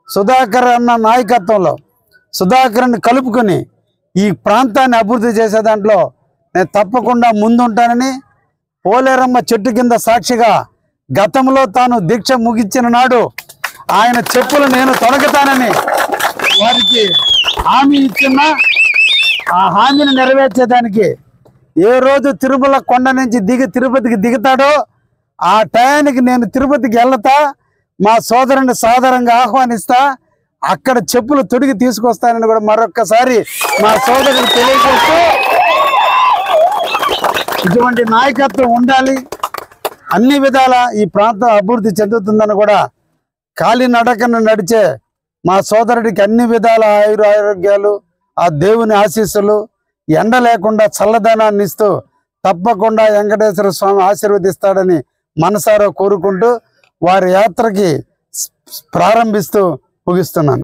సుధాకర్ అన్న నాయకత్వంలో సుధాకర్ని కలుపుకొని ఈ ప్రాంతాన్ని అభివృద్ధి చేసే దాంట్లో నేను తప్పకుండా ముందుంటానని పోలేరమ్మ చెట్టు కింద సాక్షిగా గతంలో తాను దీక్ష ముగించిన నాడు ఆయన చెప్పులు నేను తొలగుతానని వారికి హామీ ఇచ్చిన ఆ హామీని నెరవేర్చేదానికి ఏ రోజు తిరుమల కొండ నుంచి దిగి తిరుపతికి దిగుతాడో ఆ టయానికి నేను తిరుపతికి వెళ్తా మా సోదరుని సాదరంగా ఆహ్వానిస్తా అక్కడ చెప్పులు తొడిగి తీసుకొస్తానని కూడా మరొక్కసారి మా సోదరుని తెలియజేస్తూ ఇటువంటి నాయకత్వం ఉండాలి అన్ని విధాల ఈ ప్రాంతం అభివృద్ధి చెందుతుందని కూడా కాలినడకను నడిచే మా సోదరుడికి అన్ని విధాల ఆయుర ఆరోగ్యాలు ఆ దేవుని ఆశీస్సులు ఎండ లేకుండా చల్లదనాన్ని ఇస్తూ తప్పకుండా వెంకటేశ్వర స్వామి ఆశీర్వదిస్తాడని మనసారా కోరుకుంటూ వారి యాత్రకి స్- ప్రారంభిస్తూ ముగిస్తున్నాను